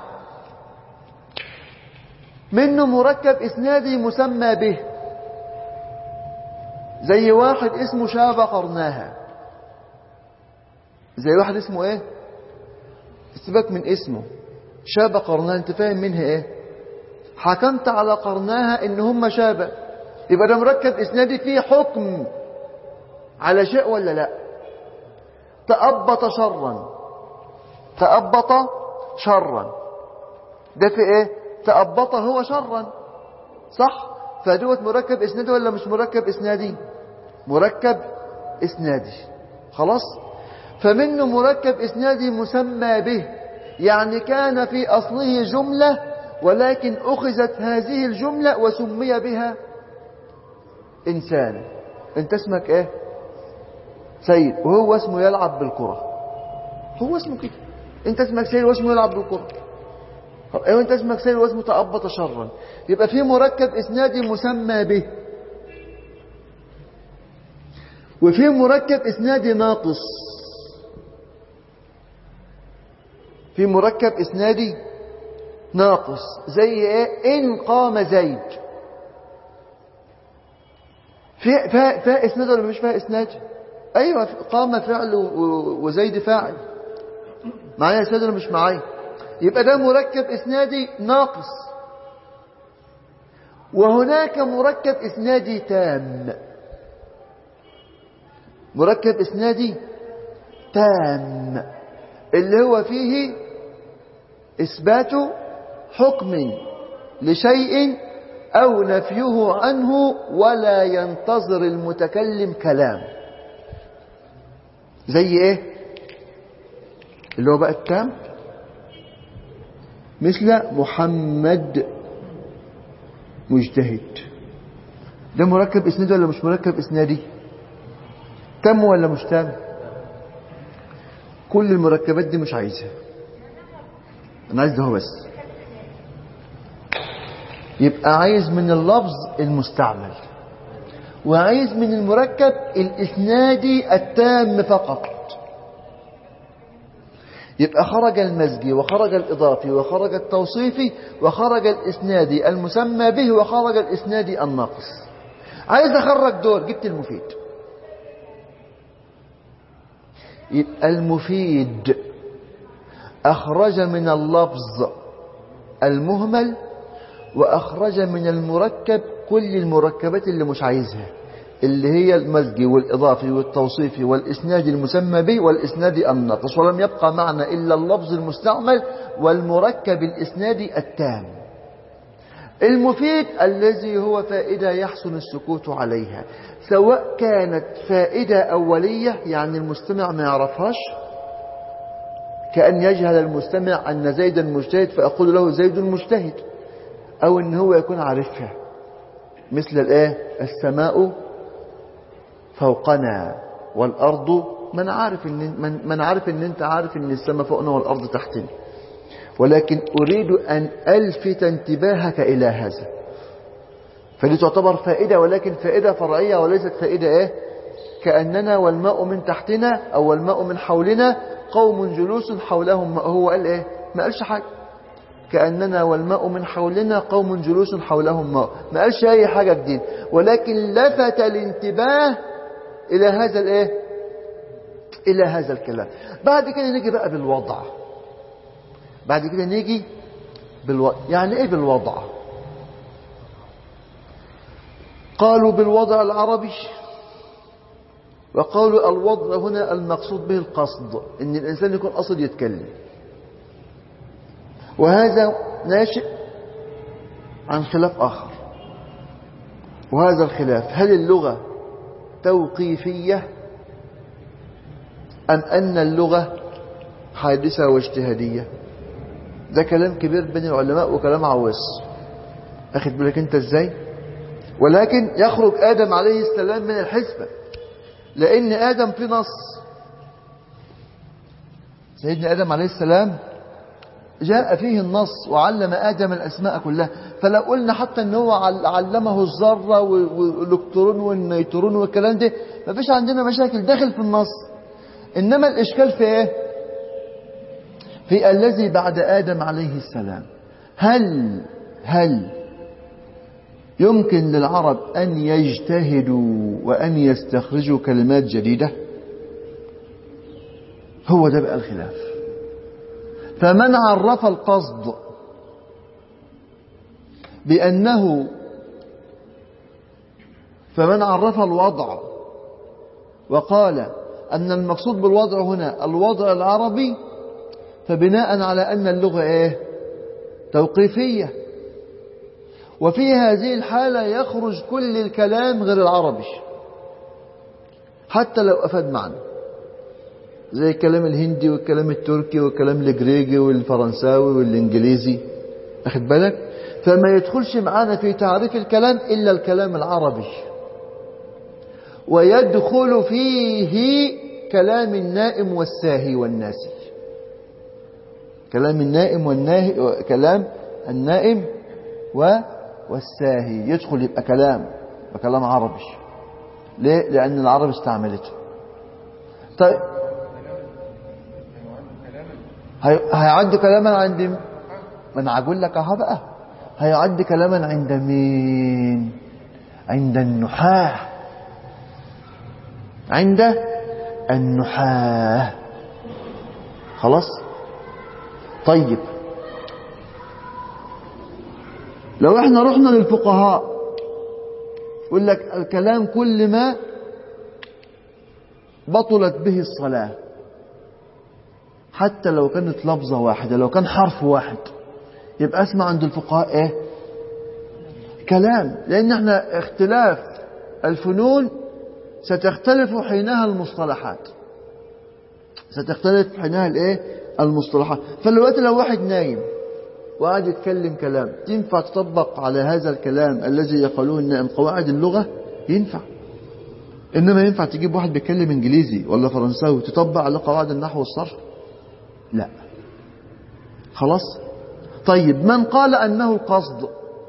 منه مركب إسنادي مسمى به زي واحد اسمه شاب قرناها زي واحد اسمه ايه سيبك من اسمه شاب قرنها انت فاهم منها ايه حكمت على قرناها ان هم شابه يبقى ده مركب اسنادي فيه حكم على شيء ولا لا تأبط شرا تأبط شرا ده في ايه تأبط هو شرا صح فدوت مركب اسنادي ولا مش مركب اسنادي مركب اسنادي خلاص فمنه مركب اسنادي مسمى به يعني كان في اصله جملة ولكن اخذت هذه الجملة وسمي بها انسان انت اسمك ايه سيد وهو اسمه يلعب بالكرة هو اسمه كده انت اسمك سيد واسمه يلعب بالكرة طب ايوه انت اسمك سيد واسمه تأبط شرا يبقى في مركب اسنادي مسمى به وفي مركب اسنادي ناقص في مركب اسنادي ناقص زي ايه ان قام زيد في فيها فيها اسناد ولا مش فيها اسناد ايوه قام فعل و- وزيد فاعل معايا اسناد ولا مش معايا يبقى ده مركب اسنادي ناقص وهناك مركب اسنادي تام مركب اسنادي تام اللي هو فيه اثبات حكم لشيء او نفيه عنه ولا ينتظر المتكلم كلام زي ايه اللي هو بقى التام مثل محمد مجتهد ده مركب اسنادي ولا مش مركب اسنادي تم ولا مش تام كل المركبات دي مش عايزها انا عايز ده هو بس يبقى عايز من اللفظ المستعمل وعايز من المركب الاسنادي التام فقط يبقى خرج المزجي وخرج الإضافي وخرج التوصيفي وخرج الإسنادي المسمى به وخرج الإسنادي الناقص عايز أخرج دول جبت المفيد يبقى المفيد أخرج من اللفظ المهمل وأخرج من المركب كل المركبات اللي مش عايزها اللي هي المزجي والإضافي والتوصيفي والإسناد المسمى به والإسناد الناقص ولم يبقى معنا إلا اللفظ المستعمل والمركب الإسنادي التام المفيد الذي هو فائدة يحسن السكوت عليها سواء كانت فائدة أولية يعني المستمع ما يعرفهاش كأن يجهل المستمع أن زيدا مجتهد فأقول له زيد مجتهد أو أن هو يكون عارفها مثل الآية السماء فوقنا والأرض من عارف إن من, من عارف إن أنت عارف إن السماء فوقنا والأرض تحتنا ولكن أريد أن ألفت انتباهك إلى هذا فدي تعتبر فائدة ولكن فائدة فرعية وليست فائدة إيه كأننا والماء من تحتنا أو الماء من حولنا قوم جلوس حولهم هو قال إيه ما قالش حاجة كأننا والماء من حولنا قوم جلوس حولهم ماء ما قالش أي حاجة جديد ولكن لفت الانتباه إلى هذا الإيه إلى هذا الكلام بعد كده نيجي بقى بالوضع بعد كده نيجي بالوضع يعني إيه بالوضع قالوا بالوضع العربي وقالوا الوضع هنا المقصود به القصد ان الانسان يكون قصد يتكلم وهذا ناشئ عن خلاف اخر وهذا الخلاف هل اللغه توقيفيه ام ان اللغه حادثه واجتهاديه ده كلام كبير بين العلماء وكلام عواص اخد بالك انت ازاي ولكن يخرج ادم عليه السلام من الحسبه لأن آدم في نص سيدنا آدم عليه السلام جاء فيه النص وعلم آدم الأسماء كلها فلو قلنا حتى أنه هو علمه الذرة والإلكترون والنيترون والكلام ده ما فيش عندنا مشاكل داخل في النص إنما الإشكال في إيه في الذي بعد آدم عليه السلام هل هل يمكن للعرب أن يجتهدوا وأن يستخرجوا كلمات جديدة هو ده بقى الخلاف فمن عرف القصد بأنه فمن عرف الوضع وقال أن المقصود بالوضع هنا الوضع العربي فبناء على أن اللغة إيه توقيفية وفي هذه الحالة يخرج كل الكلام غير العربي حتى لو أفاد معنى زي الكلام الهندي والكلام التركي والكلام الجريجي والفرنساوي والإنجليزي أخد بالك فما يدخلش معانا في تعريف الكلام إلا الكلام العربي ويدخل فيه كلام النائم والساهي والناسي كلام النائم والناهي كلام النائم و والساهي يدخل يبقى كلام يبقى كلام عربي ليه؟ لأن العرب استعملته طيب هي... هيعد كلاما عند ما انا هقول لك اهو بقى هيعد كلاما عند مين عند النحاة عند النحاة خلاص طيب لو احنا رحنا للفقهاء يقول لك الكلام كل ما بطلت به الصلاة حتى لو كانت لفظة واحدة لو كان حرف واحد يبقى اسمع عند الفقهاء ايه كلام لان احنا اختلاف الفنون ستختلف حينها المصطلحات ستختلف حينها الايه المصطلحات فالوقت لو واحد نايم وقعد يتكلم كلام تنفع تطبق على هذا الكلام الذي يقولون من قواعد اللغة ينفع إنما ينفع تجيب واحد بيتكلم إنجليزي ولا فرنساوي تطبق على قواعد النحو والصرف لا خلاص طيب من قال أنه القصد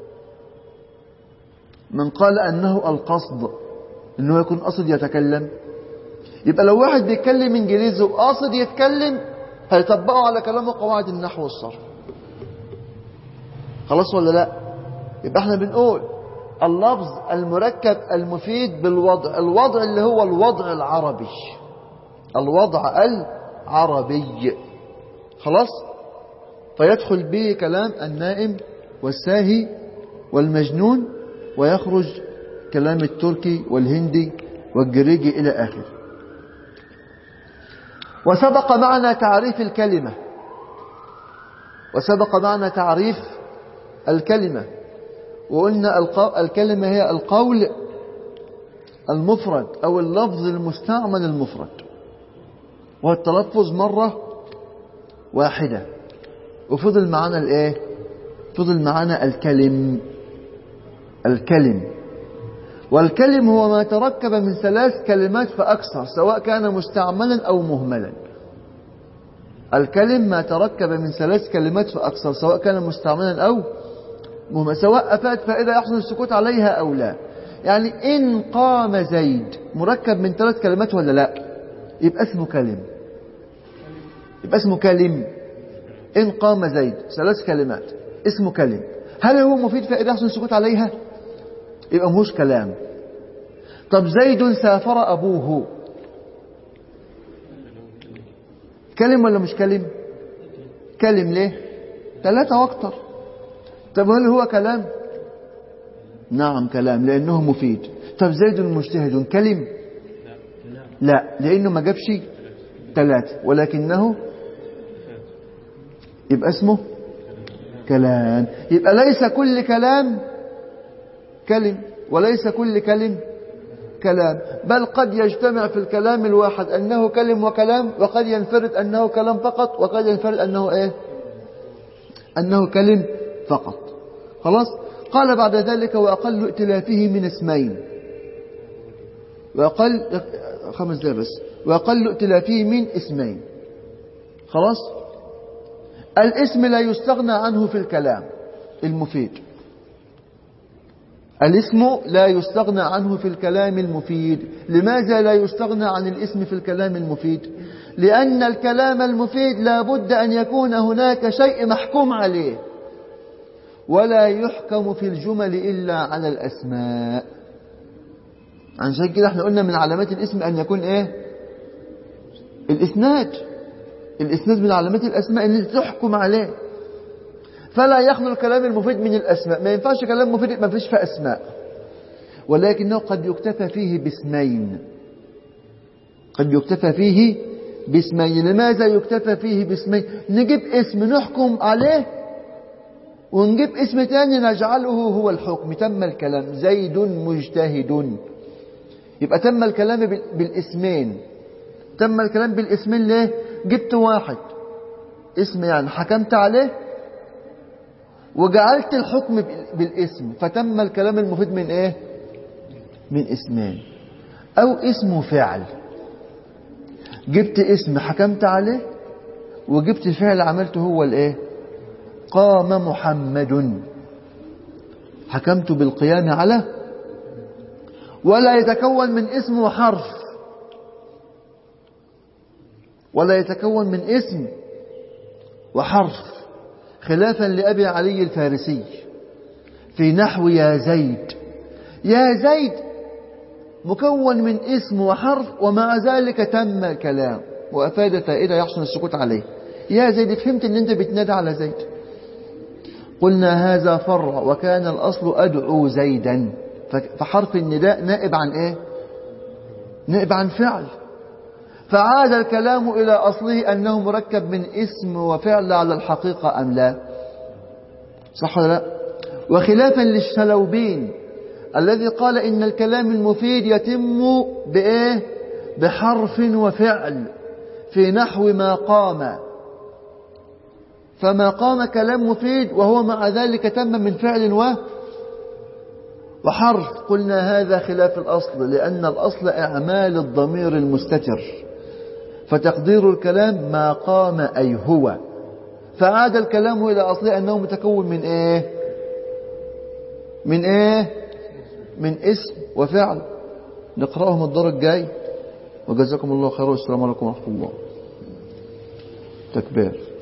من قال أنه القصد أنه يكون قصد يتكلم يبقى لو واحد بيتكلم إنجليزي وقاصد يتكلم هيطبقه على كلامه قواعد النحو والصرف خلاص ولا لا يبقى احنا بنقول اللفظ المركب المفيد بالوضع الوضع اللي هو الوضع العربي الوضع العربي خلاص فيدخل به كلام النائم والساهي والمجنون ويخرج كلام التركي والهندي والجريجي إلى آخر وسبق معنا تعريف الكلمة وسبق معنا تعريف الكلمة وقلنا الكلمة هي القول المفرد أو اللفظ المستعمل المفرد وهو التلفظ مرة واحدة وفضل معنا الايه فضل معنا الكلم الكلم والكلم هو ما تركب من ثلاث كلمات فأكثر سواء كان مستعملا أو مهملا الكلم ما تركب من ثلاث كلمات فأكثر سواء كان مستعملا أو مهملا سواء أفاد فائدة يحصل السكوت عليها أو لا يعني إن قام زيد مركب من ثلاث كلمات ولا لا يبقى اسمه كلم يبقى اسمه كلم إن قام زيد ثلاث كلمات اسمه كلم هل هو مفيد فائدة يحصل السكوت عليها يبقى مهوش كلام طب زيد سافر أبوه كلم ولا مش كلم كلم ليه ثلاثة واكتر طب هل هو كلام نعم كلام لأنه مفيد طب زيد مجتهد كلم لا لأنه ما جابش ثلاثة ولكنه يبقى اسمه كلام يبقى ليس كل كلام كلم وليس كل كلم كلام بل قد يجتمع في الكلام الواحد أنه كلم وكلام وقد ينفرد أنه كلام فقط وقد ينفرد أنه إيه أنه كلم فقط خلاص قال بعد ذلك وأقل ائتلافه من اسمين وأقل خمس دقائق بس وأقل ائتلافه من اسمين خلاص الاسم لا يستغنى عنه في الكلام المفيد الاسم لا يستغنى عنه في الكلام المفيد لماذا لا يستغنى عن الاسم في الكلام المفيد لأن الكلام المفيد لا بد أن يكون هناك شيء محكوم عليه ولا يحكم في الجمل إلا على الأسماء عشان كده احنا قلنا من علامات الاسم أن يكون ايه الإسناد الإسناد من علامات الأسماء أن تحكم عليه فلا يخلو الكلام المفيد من الأسماء ما ينفعش كلام مفيد ما فيش فيه أسماء ولكنه قد يكتفى فيه باسمين قد يكتفى فيه باسمين لماذا يكتفى فيه باسمين نجيب اسم نحكم عليه ونجيب اسم تاني نجعله هو الحكم تم الكلام زيد مجتهد يبقى تم الكلام بال- بالاسمين تم الكلام بالاسمين ليه جبت واحد اسم يعني حكمت عليه وجعلت الحكم بال- بالاسم فتم الكلام المفيد من ايه من اسمين او اسم فعل جبت اسم حكمت عليه وجبت فعل عملته هو الايه قام محمد حكمت بالقيام على ولا يتكون من اسم وحرف ولا يتكون من اسم وحرف خلافا لأبي علي الفارسي في نحو يا زيد يا زيد مكون من اسم وحرف ومع ذلك تم الكلام وأفاد فائدة يحسن السكوت عليه يا زيد فهمت ان انت بتنادى على زيد قلنا هذا فرع وكان الأصل أدعو زيدا فحرف النداء نائب عن إيه نائب عن فعل فعاد الكلام إلى أصله أنه مركب من اسم وفعل على الحقيقة أم لا صح ولا لا وخلافا للشلوبين الذي قال إن الكلام المفيد يتم بإيه بحرف وفعل في نحو ما قام فما قام كلام مفيد وهو مع ذلك تم من فعل و وحرف قلنا هذا خلاف الأصل لأن الأصل إعمال الضمير المستتر فتقدير الكلام ما قام أي هو فعاد الكلام إلى أصله أنه متكون من إيه من إيه من اسم وفعل نقرأهم الدور الجاي وجزاكم الله خير والسلام عليكم ورحمة الله تكبير